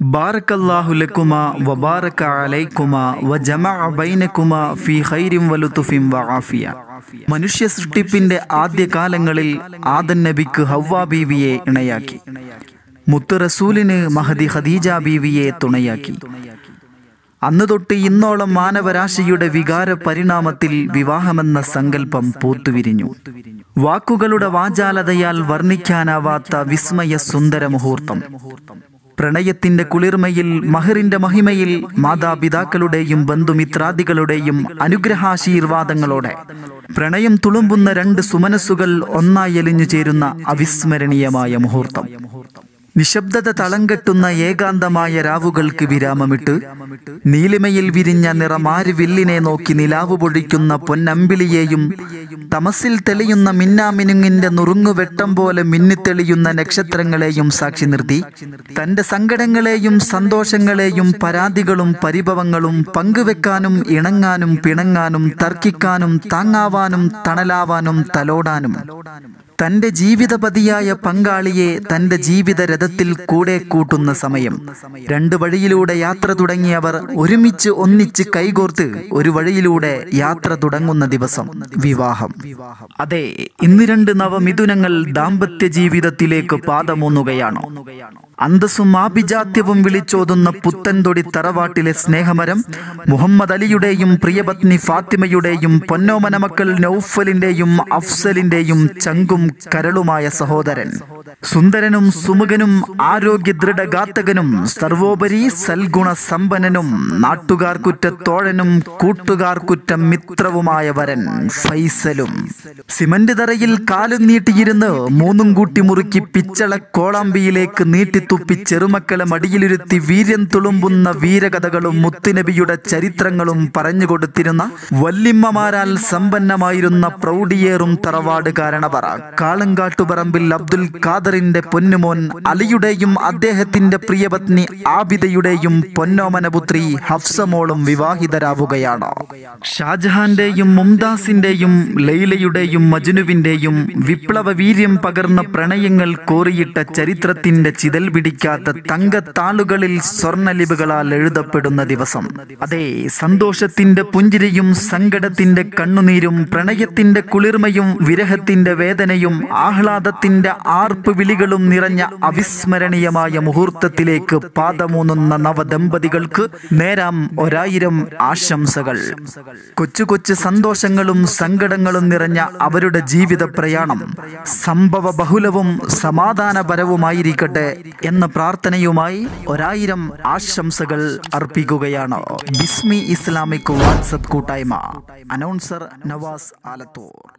ബാറക്കല്ലാഹു ലക്കുമ വബാറക അലൈക്കുമ വജമഅ ബൈനക്കുമ ഫീ ഖൈരിൻ വലുതുഫിൻ വആഫിയ മനുഷ്യ സൃഷ്ടിപ്പിന്റെ ആദ്യ കാലങ്ങളിൽ ആദൻ നബിക്ക് ഹവ്വാ ബീവിയെ ഇണയാക്കി മുത്ത് റസൂലിന് മഹദി ഖദീജ ബീവിയെ തുണയാക്കി അന്ന് തൊട്ട് ഇന്നോളം മാനവരാശിയുടെ വികാര പരിണാമത്തിൽ വിവാഹമെന്ന സങ്കല്പം പൂത്തുവിരിഞ്ഞു വാക്കുകളുടെ വാചാലതയാൽ വർണ്ണിക്കാനാവാത്ത വിസ്മയ സുന്ദര മുഹൂർത്തം പ്രണയത്തിന്റെ കുളിർമയിൽ മഹറിന്റെ മഹിമയിൽ മാതാപിതാക്കളുടെയും ബന്ധുമിത്രാദികളുടെയും അനുഗ്രഹാശീർവാദങ്ങളോടെ പ്രണയം തുളുമ്പുന്ന രണ്ട് സുമനസ്സുകൾ ഒന്നായി അലിഞ്ഞു ചേരുന്ന അവിസ്മരണീയമായ മുഹൂർത്തം നിശബ്ദത തളം കെട്ടുന്ന ഏകാന്തമായ രാവുകൾക്ക് വിരാമമിട്ട് നീലിമയിൽ വിരിഞ്ഞ നിറമാരി വില്ലിനെ നോക്കി നിലാവ് പൊഴിക്കുന്ന പൊന്നമ്പിളിയെയും തമസിൽ തെളിയുന്ന മിന്നാമിനുങ്ങിന്റെ നുറുങ്ങുവെട്ടം പോലെ മിന്നിത്തെളിയുന്ന നക്ഷത്രങ്ങളെയും സാക്ഷി നിർത്തി തന്റെ സങ്കടങ്ങളെയും സന്തോഷങ്ങളെയും പരാതികളും പരിഭവങ്ങളും പങ്കുവെക്കാനും ഇണങ്ങാനും പിണങ്ങാനും തർക്കിക്കാനും താങ്ങാവാനും തണലാവാനും തലോടാനും തന്റെ ജീവിതപതിയായ പങ്കാളിയെ തന്റെ ജീവിത രഥത്തിൽ കൂടെ കൂട്ടുന്ന സമയം രണ്ട് വഴിയിലൂടെ യാത്ര തുടങ്ങിയവർ ഒരുമിച്ച് ഒന്നിച്ച് കൈകോർത്ത് ഒരു വഴിയിലൂടെ യാത്ര തുടങ്ങുന്ന ദിവസം വിവാഹം അതെ ഇന്ന് രണ്ട് നവമിഥുനങ്ങൾ ദാമ്പത്യ ജീവിതത്തിലേക്ക് പാദമൂന്നുകയാണോ അന്തസ്സും ആഭിജാത്യവും വിളിച്ചോതുന്ന പുത്തൻതൊടി തറവാട്ടിലെ സ്നേഹമരം മുഹമ്മദ് അലിയുടെയും പ്രിയപത്നി ഫാത്തിമയുടെയും പൊന്നോമന മക്കൾ നൌഫലിന്റെയും അഫ്സലിന്റെയും ചങ്കും കരളുമായ സഹോദരൻ സുന്ദരനും സുമുഖനും ആരോഗ്യ ദൃഢഗാത്തകനും സർവോപരി സൽഗുണ സമ്പന്നനും നാട്ടുകാർക്കുറ്റ തോഴനും കൂട്ടുകാർക്കുറ്റ മിത്രവുമായ വരൻ ഫൈസലും സിമന്റ് തറയിൽ കാലും നീട്ടിയിരുന്ന് മൂന്നും കൂട്ടി മുറുക്കി പിച്ചള കോളാമ്പിയിലേക്ക് നീട്ടിത്തുപ്പി ചെറുമക്കളെ മടിയിലിരുത്തി വീര്യം തുളുമ്പുന്ന വീരകഥകളും മുത്തുനബിയുടെ ചരിത്രങ്ങളും പറഞ്ഞുകൊടുത്തിരുന്ന വല്ലിമ്മമാരാൽ സമ്പന്നമായിരുന്ന പ്രൗഢിയേറും തറവാട് കാരണവറ കാളങ്കാട്ടുപറമ്പിൽ അബ്ദുൽ ഖാദറിന്റെ പൊന്നുമോൻ അലിയുടെയും അദ്ദേഹത്തിന്റെ പ്രിയപത്നി ആബിദയുടെയും പൊന്നോമനപുത്രി ഹഫ്സമോളും വിവാഹിതരാവുകയാണ് ഷാജഹാന്റെയും മുംതാസിന്റെയും ലൈലയുടെയും മജ്നുവിന്റെയും വിപ്ലവ വീര്യം പകർന്ന പ്രണയങ്ങൾ കോറിയിട്ട ചരിത്രത്തിന്റെ ചിതൽ പിടിക്കാത്ത തങ്കത്താളുകളിൽ സ്വർണ്ണലിപികളാൽ എഴുതപ്പെടുന്ന ദിവസം അതെ സന്തോഷത്തിന്റെ പുഞ്ചിരിയും സങ്കടത്തിന്റെ കണ്ണുനീരും പ്രണയത്തിന്റെ കുളിർമയും വിരഹത്തിന്റെ വേദനയും ആഹ്ലാദത്തിന്റെ ആർപ്പ് വിളികളും നിറഞ്ഞ അവിസ്മരണീയമായ മുഹൂർത്തത്തിലേക്ക് പാദമൂന്നുന്ന നവദമ്പതികൾക്ക് നേരാം ഒരായിരം ആശംസകൾ കൊച്ചു കൊച്ചു സന്തോഷങ്ങളും സങ്കടങ്ങളും നിറഞ്ഞ അവരുടെ ജീവിത പ്രയാണം സംഭവ ബഹുലവും സമാധാനപരവുമായിരിക്കട്ടെ എന്ന പ്രാർത്ഥനയുമായി ഒരായിരം ആശംസകൾ അർപ്പിക്കുകയാണ് ബിസ്മി ഇസ്ലാമിക് വാട്സപ്പ് കൂട്ടായ്മ അനൗൺസർ നവാസ് ആലത്തൂർ